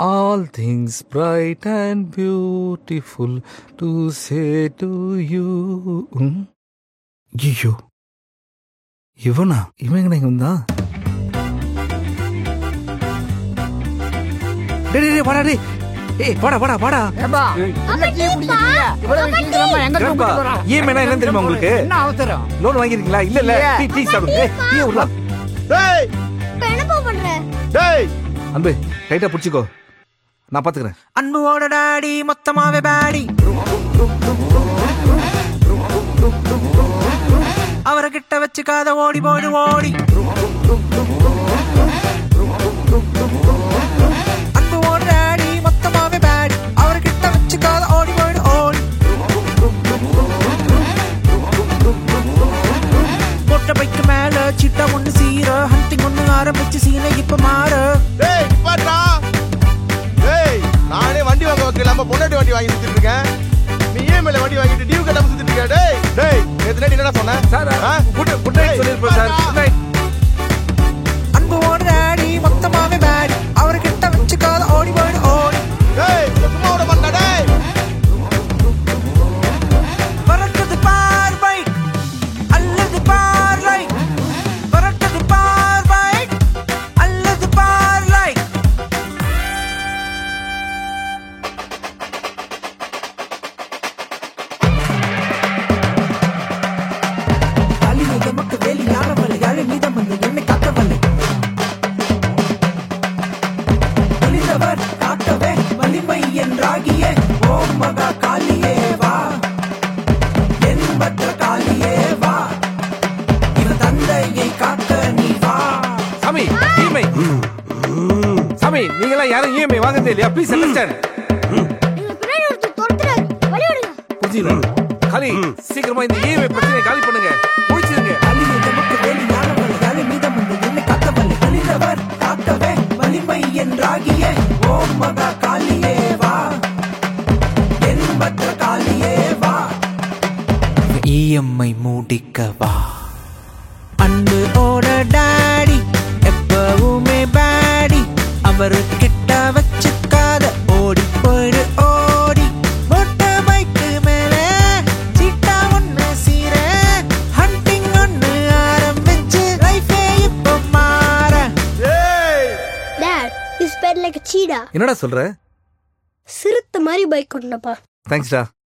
All things bright and beautiful to say to you ஐயோ இவனா இவன் எங்க இங்க வந்தான் டேய் டேய், டேய் வாடா டேய் ஏய் வாடா வாடா வாடா ஏப்பா, என்ன டீ குடிக்கிறீங்க? இவ்வளவு சீக்கிரமா எங்க கிராண்ட்பா, கூட்டிட்டு போறோம்? EMI னா என்னன்னு தெரியுமா உங்களுக்கு? என்ன அவசரம் லோன் வாங்கிருக்கீங்களா இல்ல இல்ல இல்லையே. டீ டீ சாப்பிடுங்க ஏய், டீயை விடலாம் டேய் இப்ப என்னப்பா பண்ற டேய் அன்பு டைட்டா பிடிச்சிக்கோ நான் பாத்துக்கிறேன் அன்புவோட டாடி மொத்தமாவே பேடி அவரை கிட்ட வச்சுக்காத ஓடி போடு ஓடி அன்புவோட டாடி மொத்தமாவே பேடி அவரை கிட்ட வச்சுக்காத ஓடி போடு ஓடி மொட்டை பைக்கு மேல சிட்டா ஒண்ணு சீர ஹண்டிங் ஒண்ணு ஆரம்பிச்சு சீனை இப்ப மாற டேய் நிப்பாட்றா டேய் நானே வண்டி வாங்க வைக்கல நம்ம பொண்டாட்டி வண்டி வாங்கி சுத்திட்டு இருக்கேன் நீ ஏன் மேல வண்டி வாங்கிட்டு டியூ கட்டாம சுத்திட்டு இருக்க டேய் டேய் நேத்து நைட் என்னடா சொன்ன சார் ஆ? குட் குட் நைட் சொல்லிருப்பேன் சார் குட் நைட் அன்புவோட டாடி மொத்தமாவே பேடி அவரை கிட்ட வச்சுக்காத ஓடி போடு ஓடி டேய் இங்க சும்மா விட மாட்டா டேய் பறக்குது பார் பைக் அல்லது பார் லைட் பறக்குது பார் பைக் அல்லது பார் லைட் அழிவு எமக்கு வேலியானவளை அழை மீதம் வந்து என்னை காக்கவல்லை ஒளிந்தவர் காக்கவே வலிமை என்றாகிய ஓம் மகா காளியே வா என்பற்ற காளியே வா இவன் தந்தையை காக்க நீ வா சாமி இஎம்ஐ சாமி நீங்க எல்லாம் யாரும் இஎம்ஐ வாங்குறதே இல்லையா ப்ளீஸ் அண்டர்ஸ்டாண்ட் எங்க பின்னாடி ஒருத்தர் துரத்துறாரு வழி விடுங்க புரிஞ்சுங்களா காலி சீக்கிரமா இந்த இஎம்ஐ பிரச்சனையை காலி பண்ணுங்க முடிச்சிருங்க அழிவு எமக்கு வேலியானவளை அழை மீதம் வந்து என்னை காக்கவல்லை ஒளிந்தவர் காக்கவே வலிமை என்றாகிய ஓம் மகா காளியே வா என்பற்ற காளியே வா இஎம்ஐ மூடிக்கவா அன்பு ஓட டாடி எப்பவுமே பேடி அவரு கிட்ட வச்சுக்காத ஓடி போயிடு ஓடி மொட்டை பைக்கு மேல சீட்டா ஒண்ணு சீர ஹண்டிங் ஒண்ணு ஆரம்பிச்சு லைஃபே இப்போ மாற டேய் dad is bad like cheetah என்னடா சொல்ற சிறுத்தை மாதிரி பைக் கொண்டப்பா தேங்க்ஸ்டா